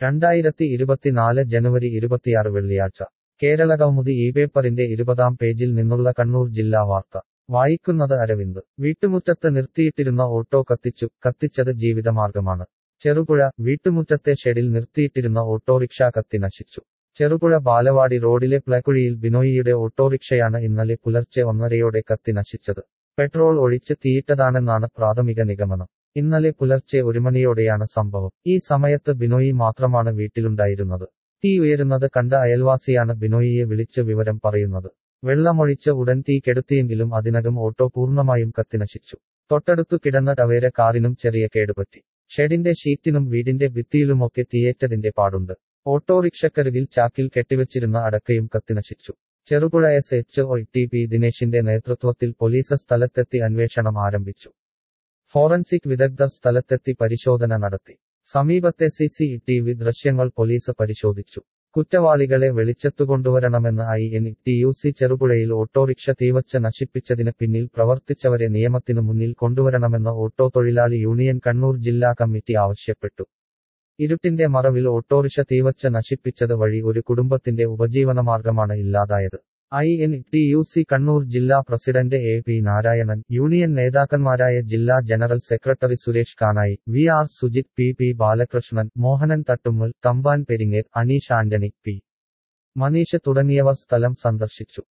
രണ്ടായിരത്തി ഇരുപത്തിനാല് ജനുവരി ഇരുപത്തിയാറ് വെള്ളിയാഴ്ച കേരളകൗമുദി ഈ പേപ്പറിന്റെ ഇരുപതാം പേജിൽ നിന്നുള്ള കണ്ണൂർ ജില്ലാ വാർത്ത വായിക്കുന്നത് അരവിന്ദ് വീട്ടുമുറ്റത്ത് നിർത്തിയിട്ടിരുന്ന ഓട്ടോ കത്തിച്ചു കത്തിച്ചത് ജീവിതമാർഗമാണ് ചെറുപുഴ വീട്ടുമുറ്റത്തെ ഷെഡിൽ നിർത്തിയിട്ടിരുന്ന ഓട്ടോറിക്ഷ കത്തി നശിച്ചു ചെറുപുഴ ബാലവാടി റോഡിലെ പ്ലക്കുഴിയിൽ ബിനോയിയുടെ ഓട്ടോറിക്ഷയാണ് ഇന്നലെ പുലർച്ചെ ഒന്നരയോടെ കത്തി നശിച്ചത് പെട്രോൾ ഒഴിച്ച് തീയിട്ടതാണെന്നാണ് പ്രാഥമിക നിഗമനം ഇന്നലെ പുലർച്ചെ ഒരു മണിയോടെയാണ് സംഭവം ഈ സമയത്ത് ബിനോയി മാത്രമാണ് വീട്ടിലുണ്ടായിരുന്നത് തീ ഉയരുന്നത് കണ്ട അയൽവാസിയാണ് ബിനോയിയെ വിളിച്ച് വിവരം പറയുന്നത് വെള്ളമൊഴിച്ച് ഉടൻ തീ കെടുത്തിയെങ്കിലും അതിനകം ഓട്ടോ പൂർണ്ണമായും കത്തിനശിച്ചു തൊട്ടടുത്തു കിടന്ന ടവേര കാറിനും ചെറിയ കേടുപറ്റി ഷെഡിന്റെ ഷീറ്റിനും വീടിന്റെ ഭിത്തിയിലുമൊക്കെ തീയേറ്റതിന്റെ പാടുണ്ട് ഓട്ടോറിക്ഷക്കരികിൽ ചാക്കിൽ കെട്ടിവച്ചിരുന്ന അടക്കയും കത്തിനശിച്ചു Cherupuzha S H O T P ദിനേശിന്റെ നേതൃത്വത്തിൽ പോലീസ് സ്ഥലത്തെത്തി അന്വേഷണം ആരംഭിച്ചു ഫോറൻസിക് വിദഗ്ധർ സ്ഥലത്തെത്തി പരിശോധന നടത്തി സമീപത്തെ സി സി ടി വി ദൃശ്യങ്ങൾ പോലീസ് പരിശോധിച്ചു കുറ്റവാളികളെ വെളിച്ചത്തുകൊണ്ടുവരണമെന്ന് I N T U C ചെറുപുഴയിൽ ഓട്ടോറിക്ഷ തീവച്ച് നശിപ്പിച്ചതിന് പിന്നിൽ പ്രവർത്തിച്ചവരെ നിയമത്തിനു മുന്നിൽ കൊണ്ടുവരണമെന്ന് ഓട്ടോ തൊഴിലാളി യൂണിയൻ കണ്ണൂർ ജില്ലാ കമ്മിറ്റി ആവശ്യപ്പെട്ടു ഇരുട്ടിന്റെ മറവിൽ ഓട്ടോറിക്ഷ തീവച്ച് നശിപ്പിച്ചത് വഴി ഒരു കുടുംബത്തിന്റെ ഉപജീവനമാർഗമാണ് ഇല്ലാതായത് I N T U C Kannur ജില്ലാ president A P Narayanan union നേതാക്കന്മാരായ ജില്ലാ general secretary Suresh Kanayi V R Sujith P P Balakrishnan Mohanan Thattummal Thampan Peringeth Aneesh Antony P Maneesh തുടങ്ങിയവർ സ്ഥലം സന്ദർശിച്ചു